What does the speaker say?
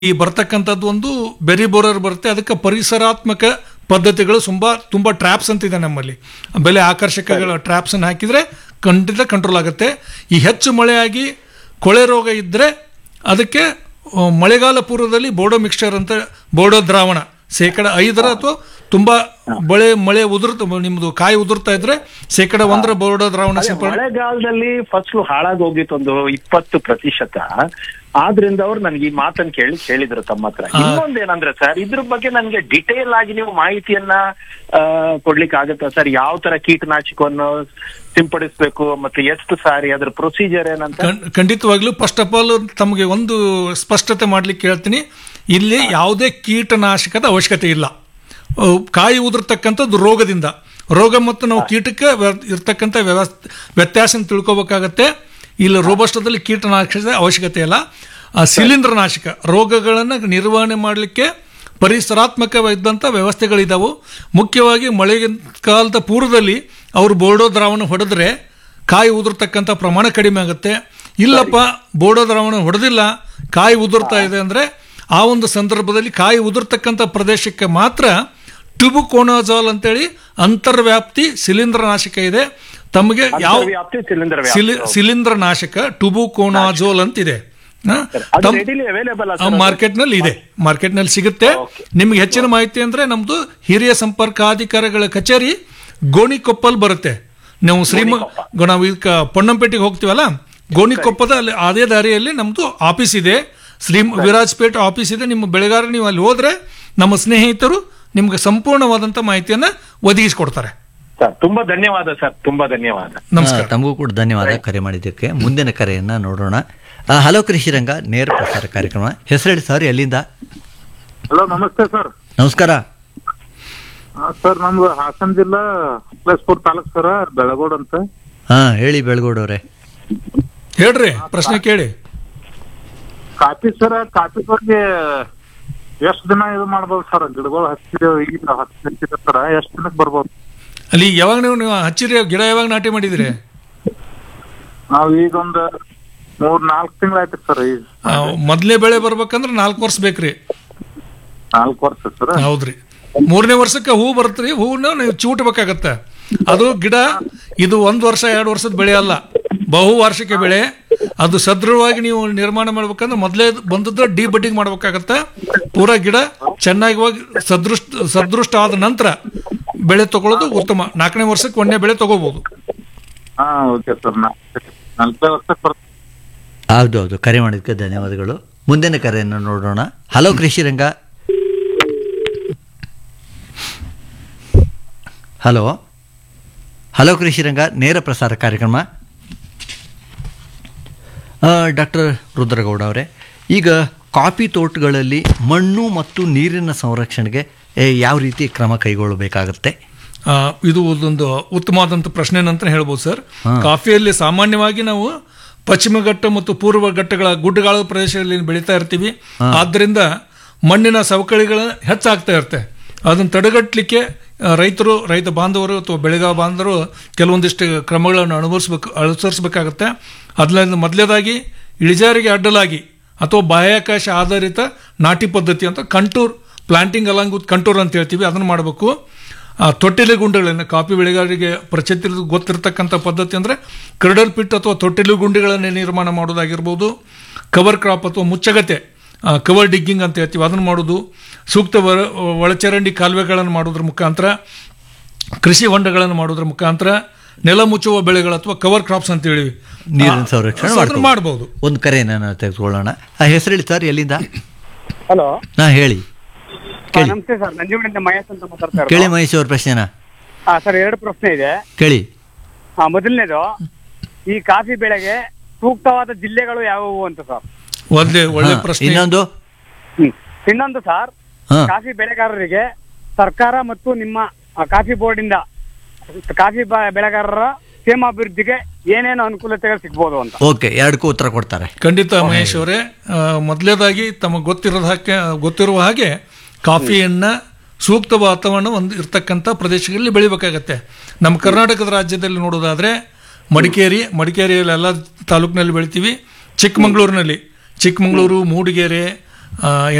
ಈ ಬರ್ತಕ್ಕಂಥದ್ದು ಒಂದು ಬೆರಿ ಬೋರರ್ ಬರುತ್ತೆ ಅದಕ್ಕೆ ಪರಿಸರಾತ್ಮಕ ಪದ್ಧತಿಗಳು ತುಂಬ ತುಂಬ ಟ್ರ್ಯಾಪ್ಸ್ ಅಂತಿದೆ ನಮ್ಮಲ್ಲಿ ಬೆಲೆ ಆಕರ್ಷಕಗಳ ಟ್ರ್ಯಾಪ್ಸ್ ಅನ್ನು ಹಾಕಿದ್ರೆ ಖಂಡಿತ ಕಂಟ್ರೋಲ್ ಆಗುತ್ತೆ ಈ ಹೆಚ್ಚು ಮಳೆಯಾಗಿ ಕೊಳೆ ರೋಗ ಇದ್ದರೆ ಅದಕ್ಕೆ ಆ, ಮಳೆಗಾಲ ಪೂರ್ವದಲ್ಲಿ ಬೋಡೋ ಮಿಕ್ಸ್ಚರ್ ಅಂತ ಬೋಡೋ ದ್ರಾವಣ ಶೇಕಡ ಐದರ ಅಥವಾ ತುಂಬಾ ಬಳೆ ಮಳೆ ಉದುರ್ತ ನಿಮ್ದು ಕಾಯಿ ಉದುರ್ತಾ ಇದ್ರೆ ಶೇಕಡ ಒಂದರ ಬೋಡೋ ದ್ರಾವಣ ಅದೇ ಸಿಂಪಡಣೆ ಮಳೆಗಾಲದಲ್ಲಿ ಫಸಲು ಹಾಳಾಗಿ ಹೋಗಿತ್ತು ಒಂದು ಇಪ್ಪತ್ತು ಪ್ರತಿಶತ ಆದ್ರಿಂದ ಅವ್ರು ನನ್ಗೆ ಈ ಮಾತನ್ನ ಕೇಳಿ ಕೇಳಿದ್ರು ತಮ್ಮ ಹತ್ರ ಇನ್ನೊಂದೇನಂದ್ರೆ ಸರ್ ಇದ್ರ ಬಗ್ಗೆ ನನ್ಗೆ ಡಿಟೇಲ್ ಆಗಿ ನೀವು ಮಾಹಿತಿಯನ್ನ ಆ, ಕೊಡ್ಲಿಕ್ಕೆ ಆಗತ್ತಾ ಸರ್ ಯಾವ ತರ ಕೀಟನಾಶಕವನ್ನು ಸಿಂಪಡಿಸ್ಬೇಕು ಮತ್ತೆ ಎಷ್ಟು ಸಾರಿ ಅದ್ರ ಪ್ರೊಸೀಜರ್ ಏನಂತ ಖಂಡ್- ಖಂಡಿತವಾಗ್ಲೂ ಫಸ್ಟ್ ಆಫ್ ಆಲ್ ತಮಗೆ ಒಂದು ಸ್ಪಷ್ಟತೆ ಮಾಡ್ಲಿಕ್ಕೆ ಹೇಳ್ತೀನಿ ಇಲ್ಲಿ ಯಾವುದೇ ಕೀಟನಾಶಕದ ಅವಶ್ಯಕತೆ ಇಲ್ಲ ಅಹ್, ಕಾಯಿ ಉದುರ್ತಕ್ಕಂಥದ್ದು ರೋಗದಿಂದ ರೋಗ ಮತ್ತು ನಾವು ಕೀಟಕ್ಕೆ ವ್ಯ- ಇರ್ತಕ್ಕಂಥ ವ್ಯವಸ್ಥೆ ವ್ಯತ್ಯಾಸ ತಿಳ್ಕೊಬೇಕಾಗತ್ತೆ ಇಲ್ಲಿ ರೋಬಸ್ಟದಲ್ಲಿ ಕೀಟನಾಶಕದ ಅವಶ್ಯಕತೆ ಇಲ್ಲ ಆ ಶಿಲೀಂಧ್ರನಾಶಕ ರೋಗಗಳನ್ನು ನಿರ್ವಹಣೆ ಮಾಡಲಿಕ್ಕೆ ಪರಿಸರಾತ್ಮಕವಿದ್ದಂಥ ವ್ಯವಸ್ಥೆಗಳಿದ್ದಾವೆ ಮುಖ್ಯವಾಗಿ ಮಳೆಗಾಲದ ಪೂರ್ವದಲ್ಲಿ ಅವರು ಬೋರ್ಡೋ ದ್ರಾವಣ ಹೊಡೆದ್ರೆ ಕಾಯಿ ಉದುರ್ತಕ್ಕಂಥ ಪ್ರಮಾಣ ಕಡಿಮೆ ಆಗುತ್ತೆ ಇಲ್ಲಪ್ಪ ಬೋಡೋ ದ್ರಾವಣ ಹೊಡೆದಿಲ್ಲ ಕಾಯಿ ಉದುರ್ತಾ ಇದೆ ಅಂದರೆ ಆ ಒಂದು ಸಂದರ್ಭದಲ್ಲಿ ಕಾಯಿ ಉದುರ್ತಕ್ಕಂಥ ಪ್ರದೇಶಕ್ಕೆ ಮಾತ್ರ ಟ್ಯೂಬುಕೋನಾಜಾಲ್ ಅಂತೇಳಿ ಅಂತರ್ವ್ಯಾಪ್ತಿ ಶಿಲೀಂಧ್ರನಾಶಕ ಇದೆ ತಮಗೆ ಯಾವ ವ್ಯಾಪ್ತಿ ಸಿಲಿಂಡರ್ ಶಿಲಿ ಶಿಲೀಂಧ್ರನಾಶಕ ಟುಬುಕೋನಾಜೋಲ್ ಅಂತಿದೆ ಹ? ಅದು ತಮ್- ರೆಡಿಲಿ ಅವೈಲೇಬಲ್ ಆ ಮಾರ್ಕೆಟ್ ನಲ್ಲಿ ಇದೆ ಮಾರ್ಕೆಟ್ ನಲ್ಲಿ ಸಿಗುತ್ತೆ Okay. ನಿಮ್ಗೆ ಹೆಚ್ಚಿನ ಮಾಹಿತಿ ಅಂದ್ರೆ ನಮ್ದು ಹಿರಿಯ ಸಂಪರ್ಕಾಧಿಕಾರಿಗಳ ಕಚೇರಿ ಗೋಣಿಕೊಪ್ಪಲ್ ಬರುತ್ತೆ ನಾವು ಶ್ರೀಮಂತ ನಾವು ಈಗ ಪೊನ್ನಂಪೇಟೆಗೆ ಹೋಗ್ತೀವಲ್ಲ ಗೋಣಿಕೊಪ್ಪದ ಅಲ್ಲಿ ಅದೇ ದಾರಿಯಲ್ಲಿ ನಮ್ದು ಆಫೀಸ್ ಇದೆ ಶ್ರೀ ವಿರಾಜ್ಪೇಟೆ ಆಫೀಸ್ ಇದೆ ನಿಮ್ಮ ಬೆಳೆಗಾರ ನೀವು ಅಲ್ಲಿ ಹೋದ್ರೆ ನಮ್ಮ ಸ್ನೇಹಿತರು ನಿಮ್ಗೆ ಸಂಪೂರ್ಣವಾದಂತ ಮಾಹಿತಿಯನ್ನ ಒದಗಿಸಿಕೊಡ್ತಾರೆ ಸರ್ ತುಂಬಾ ಧನ್ಯವಾದ ಸರ್ ತುಂಬಾ ಧನ್ಯವಾದ ನಮಸ್ಕಾರ ಆ, ತಮಗೂ ಕೂಡ ಧನ್ಯವಾದ ಕರೆ ಮಾಡಿದ್ದಕ್ಕೆ ಮುಂದಿನ ಕರೆಯನ್ನ ನೋಡೋಣ ಆ, ಹಲೋ ಕೃಷಿರಂಗ ನೇರ ಪ್ರಸಾರ ಕಾರ್ಯಕ್ರಮ ಹೆಸರೇಳಿ ಸರ್ ಎಲ್ಲಿಂದ ಹಲೋ ನಮಸ್ತೆ ಸರ್ ನಮಸ್ಕಾರ ಸರ್ ನಮ್ದು ಹಾಸನ ಜಿಲ್ಲಾ ಪ್ಲೇಸ್ಪುರ್ ತಾಲೂಕ್ ಸರ್ ಬೆಳಗೋಡ್ ಅಂತ ಹಾ ಹೇಳಿ ಬೆಳಗೋಡವ್ರೆ ಹೇಳ್ರಿ ಪ್ರಶ್ನೆ ಕೇಳಿ ಕಾಫಿ ಸರ್ ಕಾಫಿ ಬಗ್ಗೆ ಎಷ್ಟ್ ದಿನ ಇದು ಮಾಡ್ಬೋದು ಸರ್ ಗಿಡಗಳು ಹಚ್ಚಿದೇವ್ ಈಗ ಹಚ್ಚಿದ ಸರ್ ಎಷ್ಟ್ ದಿನಕ್ಕೆ ಬರ್ಬೋದು ಅಲ್ಲಿ ಯಾವಾಗ ನೀವು ನೀವು ಹಚ್ಚಿರಿ ಗಿಡ ಯಾವಾಗ ನಾಟಿ ಮಾಡಿದ್ರಿ ನಾವ್ ಈಗ ಒಂದ್ ಮೂರ್ ನಾಲ್ಕು ತಿಂಗಳ ಆಯ್ತು ಸರ್ ಈಗ ಆ, ಮೊದ್ಲೇ ಬೆಳೆ ಬರ್ಬೇಕಂದ್ರೆ ನಾಲ್ಕು ವರ್ಷ ಬೇಕ್ರಿ ನಾಲ್ಕು ವರ್ಷ ಸರ್ ಹೌದ್ರಿ ಮೂರನೇ ವರ್ಷಕ್ಕೆ ಹೂ ಬರುತ್ತ್ರಿ ಹೂವನ್ನ ನೀವು ಚೂಟ್ಬೇಕಾಗತ್ತೆ ಅದು ಗಿಡ ಇದು ಒಂದ್ ವರ್ಷ ಎರಡು ವರ್ಷದ ಬೆಳೆ ಅಲ್ಲ ಬಹು ವಾರ್ಷಿಕ ಬೆಳೆ ಅದು ಸದೃಢವಾಗಿ ನೀವು ನಿರ್ಮಾಣ ಮಾಡ್ಬೇಕಂದ್ರೆ ಮೊದಲೇ ಬಂದದ್ದು ಡಿ ಬಡ್ಡಿಂಗ್ ಮಾಡ್ಬೇಕಾಗತ್ತೆ ಪೂರಾ ಗಿಡ ಚೆನ್ನಾಗಿ ಹೋಗಿ ಸದೃಷ್ಟ ಸದೃಷ್ಟ ಆದ ನಂತರ ಬೆಳೆ ತಗೊಳ್ಳೋದು ಉತ್ತಮ ನಾಲ್ಕನೇ ವರ್ಷಕ್ಕೆ ಒಂದೇ ಬೆಳೆ ತಗೋಬಹುದು ಹಾ ಓಕೆ ಸರ್ ನಾಲ್ಕೇ ವರ್ಷಕ್ಕೆ ಬರ್ತದೆ ಹೌದು ಹೌದು ಕರೆ ಮಾಡಿದ್ದಕ್ಕೆ ಧನ್ಯವಾದಗಳು ಮುಂದಿನ ಕರೆಯನ್ನು ನೋಡೋಣ hello Krishiranga hello hello Krishiranga ನೇರ ಪ್ರಸಾರ ಕಾರ್ಯಕ್ರಮ ಡಾಕ್ಟರ್ ರುದ್ರಗೌಡ ಅವರೇ ಈಗ ಕಾಫಿ ತೋಟಗಳಲ್ಲಿ ಮಣ್ಣು ಮತ್ತು ನೀರಿನ ಸಂರಕ್ಷಣೆಗೆ ಏ, ಯಾವ ರೀತಿ ಕ್ರಮ ಕೈಗೊಳ್ಳಬೇಕಾಗುತ್ತೆ ಆ, ಇದು ಒಂದು ಉತ್ತಮವಾದಂಥ ಪ್ರಶ್ನೆ ಅಂತ ಹೇಳ್ಬೋದು ಸರ್ ಕಾಫಿಯಲ್ಲಿ ಸಾಮಾನ್ಯವಾಗಿ ನಾವು ಪಶ್ಚಿಮ ಘಟ್ಟ ಮತ್ತು ಪೂರ್ವ ಘಟ್ಟಗಳ ಗುಡ್ಡಗಾಡು ಪ್ರದೇಶಗಳಲ್ಲಿ ಬೆಳೀತಾ ಇರ್ತೀವಿ ಆದ್ದರಿಂದ ಮಣ್ಣಿನ ಸವಕಳಿಗಳ ಹೆಚ್ಚಾಗ್ತಾ ಇರುತ್ತೆ ಅದನ್ನು ತಡೆಗಟ್ಟಲಿಕ್ಕೆ ಆ, ರೈತರು ರೈತ ಬಾಂಧವರು ಅಥವಾ ಬೆಳೆಗಾರ ಬಾಂಧವರು ಕೆಲವೊಂದಿಷ್ಟು ಕ್ರಮಗಳನ್ನು ಅನುಭವಿಸ್ಬೇಕು ಅನುಸರಿಸಬೇಕಾಗತ್ತೆ ಅದರಿಂದ ಮೊದಲೇದಾಗಿ ಇಳಿಜಾರಿಗೆ ಅಡ್ಡಲಾಗಿ ಅಥವಾ ಬಾಹ್ಯಾಕಾಶ ಆಧಾರಿತ ನಾಟಿ ಪದ್ಧತಿ ಅಂತ contour planting along with contour ಅಂತ ಹೇಳ್ತೀವಿ ಅದನ್ನು ಮಾಡಬೇಕು ಆ ತೊಟ್ಟಿಲೆ ಗುಂಡಿಗಳನ್ನು ಕಾಫಿ ಬೆಳೆಗಾರರಿಗೆ ಪ್ರಚಲಿತ ಗೊತ್ತಿರತಕ್ಕಂಥ ಪದ್ಧತಿ ಅಂದರೆ ಕ್ರಿಡಲ್ ಪಿಟ್ ಅಥವಾ ತೊಟ್ಟಿಲು ಗುಂಡಿಗಳನ್ನು ನಿರ್ಮಾಣ ಮಾಡೋದಾಗಿರ್ಬೋದು ಕವರ್ ಕ್ರಾಪ್ ಅಥವಾ ಮುಚ್ಚಗತೆ ಕವರ್ ಡಿಗ್ಗಿಂಗ್ ಅಂತ ಹೇಳ್ತೀವಿ ಅದನ್ನು ಮಾಡೋದು ಸೂಕ್ತ ಒಳ ಒಳಚರಂಡಿ ಕಾಲುವೆಗಳನ್ನು ಮಾಡೋದ್ರ ಮುಖಾಂತರ ಕೃಷಿ ಹೊಂಡಗಳನ್ನು ಮಾಡೋದ್ರ ಮುಖಾಂತರ ನೆಲ ಮುಚ್ಚುವ ಬೆಳೆಗಳು ಅಥವಾ ಕವರ್ ಕ್ರಾಪ್ಸ್ ಅಂತ ಹೇಳಿ ನೀರಿನ ಸಂರಕ್ಷಣೆ ಮಾಡ್ಕೋಬೋದು. ಮಾಡಬಹುದು ಒಂದು ಕರೆಯನ್ನು ನಾವು ತೆಗೆದುಕೊಳ್ಳೋಣ ಆ ಹೆಸರೇಳಿ ಸರ್ ಎಲ್ಲಿಂದ ಹಲೋ ಹಾ ಹೇಳಿ ಕೇಳಿ ನಮಸ್ತೆ ಸರ್ ನಂಜುಗಡಿಂದ ಮಹೇಶ್ ಅಂತ ಮಾತಾಡ್ತಾ ಕೇಳಿ ಇರೋದು ಮಹೇಶ್ ಅವ್ರ ಪ್ರಶ್ನೆನ ಹಾ ಸರ್ ಎರಡು ಪ್ರಶ್ನೆ ಇದೆ ಕೇಳಿ ಆ, ಮೊದಲನೇದು ಈ ಕಾಫಿ ಬೆಳೆಗೆ ಸೂಕ್ತವಾದ ಜಿಲ್ಲೆಗಳು ಯಾವುವು ಅಂತ ಸರ್ ಒಳ್ಳೆ ಒಳ್ಳೆ ಹಾ, ಪ್ರಶ್ನೆ ಇನ್ನೊಂದು ಹ್ಮ್. ಇನ್ನೊಂದು ಸರ್ ಹಾ ಕಾಫಿ ಬೆಳೆಗಾರರಿಗೆ ಸರ್ಕಾರ ಮತ್ತು ನಿಮ್ಮ ಆ, ಕಾಫಿ ಬೋರ್ಡ್ ಇಂದ ಕಾಫಿ ಬ- ಬೆಳೆಗಾರರ ಕ್ಷೇಮಾಭಿವೃದ್ಧಿಗೆ ಏನೇನು ಅನುಕೂಲತೆಗಳು ಸಿಗ್ಬೋದು ಅಂತ ಓಕೆ ಎರಡಕ್ಕೂ ಉತ್ತರ ಕೊಡ್ತಾರೆ ಖಂಡಿತ ಮಹೇಶ್ ಅವರೇ ಮೊದಲೇದಾಗಿ ತಮಗೆ ಗೊತ್ತಿರೋದ ಹಾಗೆ ಗೊತ್ತಿರುವ ಹಾಗೆ ಕಾಫಿಯನ್ನ ಸೂಕ್ತ ವಾತಾವರಣ ಒಂದು ಇರ್ತಕ್ಕಂಥ ಪ್ರದೇಶಗಳಲ್ಲಿ ಬೆಳಿಬೇಕಾಗತ್ತೆ ನಮ್ಮ ಕರ್ನಾಟಕದ ರಾಜ್ಯದಲ್ಲಿ ನೋಡೋದಾದ್ರೆ ಮಡಿಕೇರಿ ಮಡಿಕೇರಿಯಲ್ಲಿ ಎಲ್ಲ ತಾಲೂಕಿನಲ್ಲಿ ಬೆಳಿತೀವಿ ಚಿಕ್ಕಮಂಗ್ಳೂರಿನಲ್ಲಿ ಚಿಕ್ಕಮಂಗ್ಳೂರು ಮೂಡಿಗೆರೆ ಆ,